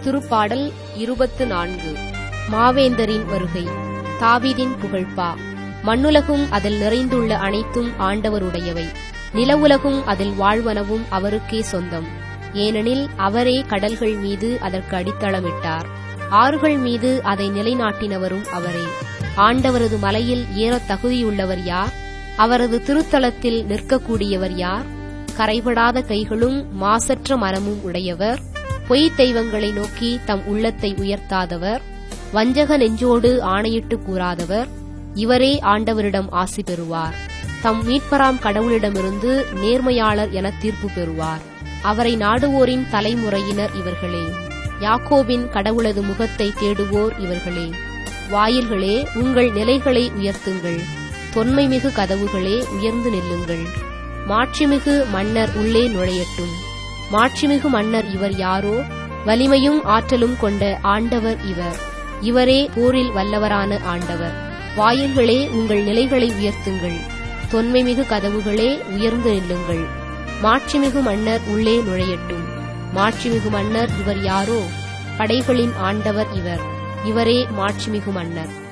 திருப்பாடல் இருபத்து நான்கு மாவேந்தரின் வருகை தாவீதின் புகழ்பா மண்ணுலகும் அதில் நிறைந்துள்ள அனைத்தும் ஆண்டவருடையவை நிலவுலகும் அதில் வாழ்வனவும் அவருக்கே சொந்தம் ஏனெனில் அவரே கடல்கள் மீது அதற்கு அடித்தளமிட்டார் ஆறுகள் மீது அதை நிலைநாட்டினவரும் அவரே ஆண்டவரது மலையில் ஏறத் தகுதியுள்ளவர் யார் அவரது திருத்தலத்தில் நிற்கக்கூடியவர் யார் கரைபடாத கைகளும் மாசற்ற மனமும் உடையவர் பொய்த் தெய்வங்களை நோக்கி தம் உள்ளத்தை உயர்த்தாதவர் வஞ்சக நெஞ்சோடு ஆணையிட்டு கூறாதவர் இவரே ஆண்டவரிடம் ஆசி பெறுவார் தம் மீட்பராம் கடவுளிடமிருந்து நேர்மையாளர் என தீர்ப்பு பெறுவார் அவரை நாடுவோரின் தலைமுறையினர் இவர்களே யாக்கோபின் கடவுளது முகத்தை தேடுவோர் இவர்களே வாயில்களே உங்கள் நிலைகளை உயர்த்துங்கள் தொன்மைமிகு கதவுகளே உயர்ந்து நில்லுங்கள் மாட்சிமிகு மன்னர் உள்ளே நுழையட்டும் மாட்சிமிகு மன்னர் இவர் யாரோ வலிமையும் ஆற்றலும் கொண்ட ஆண்டவர் இவர் இவரே போரில் வல்லவரான ஆண்டவர் வாயில்களே உங்கள் நிலைகளை உயர்த்துங்கள் தொன்மைமிகு கதவுகளே உயர்ந்து நில்லுங்கள் மாட்சிமிகு மன்னர் உள்ளே நுழையட்டும் மாட்சிமிகு மன்னர் இவர் யாரோ படைகளின் ஆண்டவர் இவர் இவரே மாட்சிமிகு மன்னர்